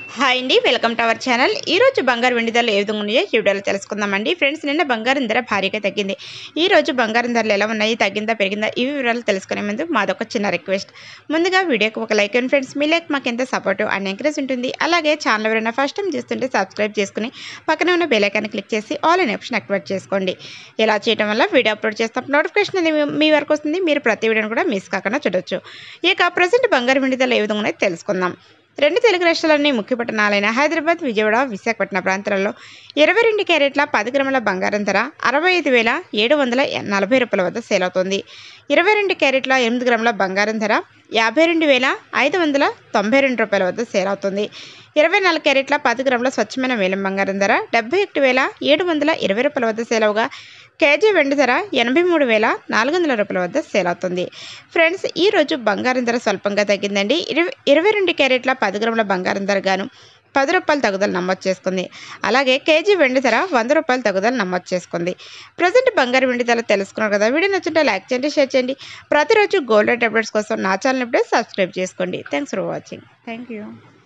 hi అండి welcome to our channel ఈ రోజు బంగారు వెండి ధరలు ఏ విధంగా ఉన్నాయో ఈ వీడియోలో తెలుసుకుందామండి ఫ్రెండ్స్ నిన్న బంగారం ధర భారీగా తగ్గింది ఈ రోజు బంగారం ధరలు ఎలా ఉన్నాయి తగ్గిందా పెరిగిందా ఈ వివరాలు తెలుసుకునే ముందు మాదొక చిన్న రిక్వెస్ట్ ముందుగా వీడియోకి ఒక లైక్ అండ్ ఫ్రెండ్స్ మీ లైక్ మాకు ఎంత సపోర్ట్ అండ్ ఎంకరేజ్ ఉంటుంది అలాగే ఛానల్ ఎవరైనా ఫస్ట్ టైం చూస్తుంటే సబ్స్క్రైబ్ చేసుకుని పక్కనే ఉన్న బెల్ ఐకాన్ క్లిక్ చేసి ఆల్ అనే ఆప్షన్ యాక్టివేట్ చేసుకోండి ఇలా చేయడం వల్ల వీడియో అప్లోడ్ చేస్తాం నోటిఫికేషన్ అనేది మీ- మీ వరకు వస్తుంది మీరు ప్రతి వీడియోని కూడా మిస్ కాకుండా చూడొచ్చు ఇక ప్రజెంట్ బంగారు వెండి ధరలు ఏ విధంగా ఉన్నాయో తెలుసుకుందాం రెండు తెలుగు రాష్ట్రాలన్నీ ముఖ్య పట్టణాలైన హైదరాబాద్ విజయవాడ విశాఖపట్నం ప్రాంతాలలో ఇరవై రెండు క్యారెట్ల పది గ్రాముల బంగారం ధర అరవై ఐదు వేల ఏడు వందల నలభై రూపాయల వద్ద సేల్ అవుతుంది ఇరవై రెండు క్యారెట్ల ఎనిమిది గ్రాముల బంగారం ధర యాభై రెండు వేల ఐదు వందల తొంభై రెండు రూపాయల వద్ద సేల్ అవుతుంది ఇరవై నాలుగు క్యారెట్ల పది గ్రాముల స్వచ్ఛమైన వేలం బంగారం ధర డెబ్బై ఒకటి వేల ఏడు వందల ఇరవై రూపాయల వద్ద సేల్ అవగా కేజీ వెండి ధర ఎనభై మూడు వేల నాలుగు వందల రూపాయల వద్ద సేల్ అవుతుంది ఫ్రెండ్స్ ఈ రోజు బంగారం ధర స్వల్పంగా తగ్గిందండి ఇరవై ఇరవై రెండు క్యారెట్ల పది గ్రాముల బంగారం ధర గాను పది రూపాయలు తగ్గుదల నమోదు చేసుకుంది అలాగే కేజీ వెండి ధర వంద రూపాయలు తగ్గుదల నమోదు చేసుకుంది ప్రజెంట్ బంగారు వెండి ధర తెలుసుకున్నారు కదా వీడియో నచ్చుంటే లైక్ చేయండి షేర్ చేయండి ప్రతిరోజు గోల్డ్ రేట్ అప్డేట్స్ కోసం నా ఛానల్ ఇప్పుడే సబ్స్క్రైబ్ చేసుకోండి thanks for watching thank you